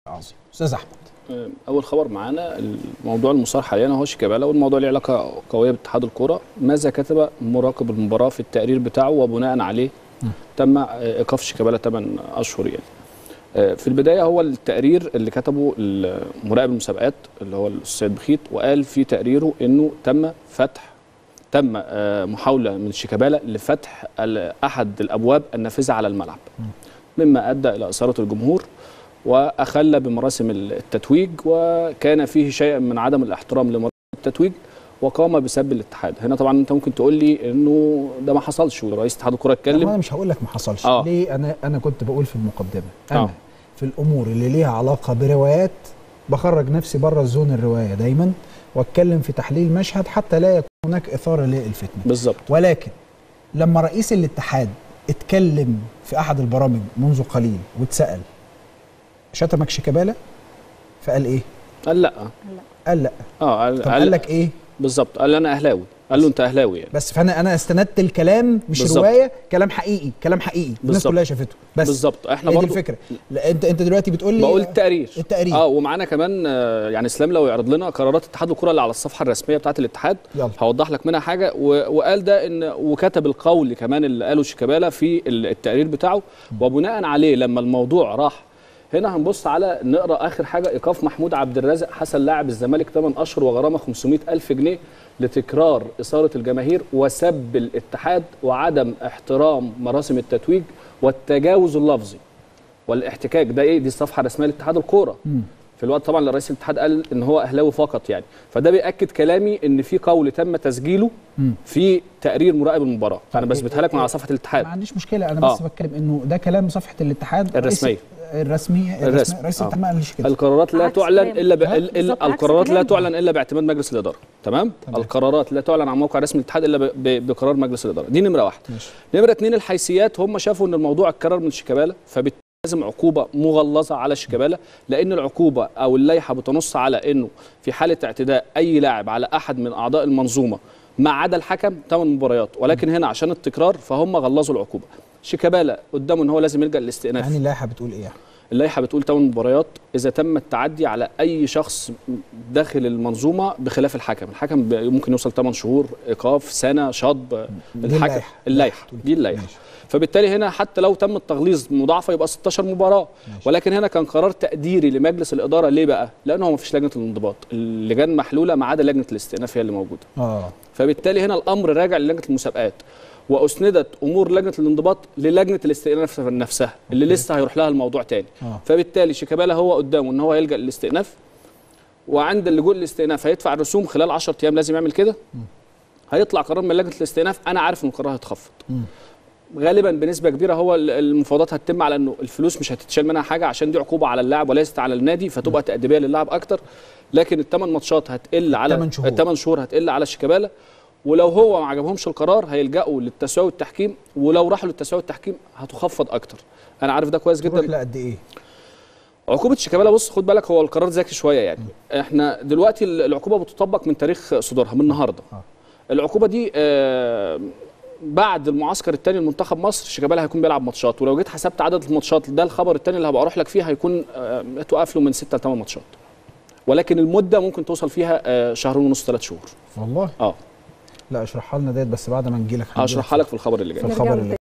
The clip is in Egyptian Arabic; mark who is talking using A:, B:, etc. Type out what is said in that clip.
A: عظيم استاذ احمد
B: اول خبر معانا الموضوع المصار حاليا هو شيكابالا والموضوع له علاقه قويه باتحاد الكوره ماذا كتب مراقب المباراه في التقرير بتاعه وبناء عليه تم ايقاف شيكابالا 8 اشهر يعني في البدايه هو التقرير اللي كتبه مراقب المسابقات اللي هو السيد بخيت وقال في تقريره انه تم فتح تم محاوله من شيكابالا لفتح احد الابواب النافذه على الملعب مما ادى الى اثاره الجمهور واخل بمراسم التتويج وكان فيه شيء من عدم الاحترام لمراسم التتويج وقام بسب الاتحاد هنا طبعا انت ممكن تقول لي انه ده ما حصلش ورئيس اتحاد الكره اتكلم
A: انا مش هقول لك ما حصلش
B: آه.
A: ليه انا انا كنت بقول في المقدمه انا
B: آه.
A: في الامور اللي ليها علاقه بروايات بخرج نفسي بره زون الروايه دايما واتكلم في تحليل مشهد حتى لا يكون هناك اثاره للفتنه
B: بالظبط
A: ولكن لما رئيس الاتحاد اتكلم في احد البرامج منذ قليل واتسال شتمك شيكابالا فقال ايه
B: قال لا
A: قال لا
B: اه قال,
A: طب قال لك ايه
B: بالظبط قال انا اهلاوي قال له انت اهلاوي يعني
A: بس فانا انا استندت الكلام مش
B: بالظبط.
A: روايه كلام حقيقي كلام حقيقي الناس
B: بالظبط.
A: كلها شافته بس
B: بالظبط احنا
A: هي دي
B: برضو
A: الفكره لا انت انت دلوقتي بتقول لي
B: بقول التقرير
A: التقرير.
B: اه ومعانا كمان آه، يعني اسلام لو يعرض لنا قرارات اتحاد الكره اللي على الصفحه الرسميه بتاعه الاتحاد
A: يلا.
B: هوضح لك منها حاجه و- وقال ده ان وكتب القول كمان اللي قاله شيكابالا في ال- التقرير بتاعه وبناء عليه لما الموضوع راح هنا هنبص على نقرا اخر حاجه ايقاف محمود عبد الرازق حسن لاعب الزمالك 8 اشهر وغرامه 500 الف جنيه لتكرار اثاره الجماهير وسب الاتحاد وعدم احترام مراسم التتويج والتجاوز اللفظي والاحتكاك ده ايه دي الصفحه الرسميه لاتحاد الكوره في الوقت طبعا اللي رئيس الاتحاد قال ان هو اهلاوي فقط يعني فده بياكد كلامي ان في قول تم تسجيله في تقرير مراقب المباراه انا بثبتها لك من على صفحه الاتحاد
A: ما عنديش مشكله انا بس
B: آه.
A: بتكلم انه ده كلام صفحه الاتحاد
B: الرسمية.
A: رئيس- الرسميه
B: الرسمي.
A: الرسمي رئيس
B: آه.
A: الاتحاد ما قالش كده
B: القرارات لا
C: عكس
B: تعلن
C: كلامه.
B: الا ب...
A: ها؟
B: ال- ال-
C: بالظبط عكس
B: القرارات لا
C: كلامه.
B: تعلن الا باعتماد مجلس الاداره تمام,
A: تمام.
B: القرارات لا تعلن عن موقع رسمي الاتحاد الا ب... ب... بقرار مجلس الاداره دي نمره واحد
A: ماشي.
B: نمره اتنين الحيثيات هم شافوا ان الموضوع اتكرر من شيكابالا فبالتالي لازم عقوبه مغلظه على شيكابالا لان العقوبه او اللائحه بتنص على انه في حاله اعتداء اي لاعب على احد من اعضاء المنظومه ما عدا الحكم ثمان مباريات ولكن هنا عشان التكرار فهم غلظوا العقوبه شيكابالا قدامه ان هو لازم يلجا للاستئناف
A: يعني اللائحه بتقول ايه
B: اللائحه بتقول 8 مباريات اذا تم التعدي على اي شخص داخل المنظومه بخلاف الحكم الحكم ب- ممكن يوصل 8 شهور ايقاف سنه شطب
A: دي
B: الحكم
A: اللائحة.
B: اللائحه دي اللائحه
A: ماشي.
B: فبالتالي هنا حتى لو تم التغليظ مضاعفه يبقى 16 مباراه
A: ماشي.
B: ولكن هنا كان قرار تقديري لمجلس الاداره ليه بقى لانه ما فيش لجنه الانضباط اللجان محلوله ما عدا لجنه الاستئناف هي اللي موجوده
A: اه
B: فبالتالي هنا الامر راجع للجنه المسابقات واسندت امور لجنه الانضباط للجنه الاستئناف نفسها اللي
A: أوكي.
B: لسه هيروح لها الموضوع تاني
A: اه
B: فبالتالي شيكابالا هو قدامه ان هو يلجا للاستئناف وعند اللجوء للاستئناف هيدفع الرسوم خلال 10 ايام لازم يعمل كده هيطلع قرار من لجنه الاستئناف انا عارف ان القرار هيتخفض
A: مم.
B: غالبا بنسبه كبيره هو ال- المفاوضات هتتم على انه الفلوس مش هتتشال منها حاجه عشان دي عقوبه على اللاعب وليست على النادي فتبقى تاديبيه للاعب اكتر لكن الثمان ماتشات هتقل على
A: التمن شهور.
B: الثمان شهور هتقل على شيكابالا ولو هو ما عجبهمش القرار هيلجأوا للتساوي والتحكيم ولو راحوا للتساوي والتحكيم هتخفض اكتر انا عارف ده كويس
A: تروح
B: جدا
A: لقد ايه
B: عقوبه شيكابالا بص خد بالك هو القرار ذكي شويه يعني احنا دلوقتي ال- العقوبه بتطبق من تاريخ صدورها من النهارده
A: آه.
B: العقوبه دي آه، بعد المعسكر الثاني لمنتخب مصر شيكابالا هيكون بيلعب ماتشات ولو جيت حسبت عدد الماتشات ده الخبر الثاني اللي هبقى اروح لك فيه هيكون آه، توقف له من 6 ل 8 ماتشات ولكن المده ممكن توصل فيها آه، شهرين ونص ثلاث شهور
A: والله
B: اه
A: لا اشرحها لنا ديت بس بعد ما نجي لك
B: هشرحها لك في الخبر اللي جاي
A: في الخبر اللي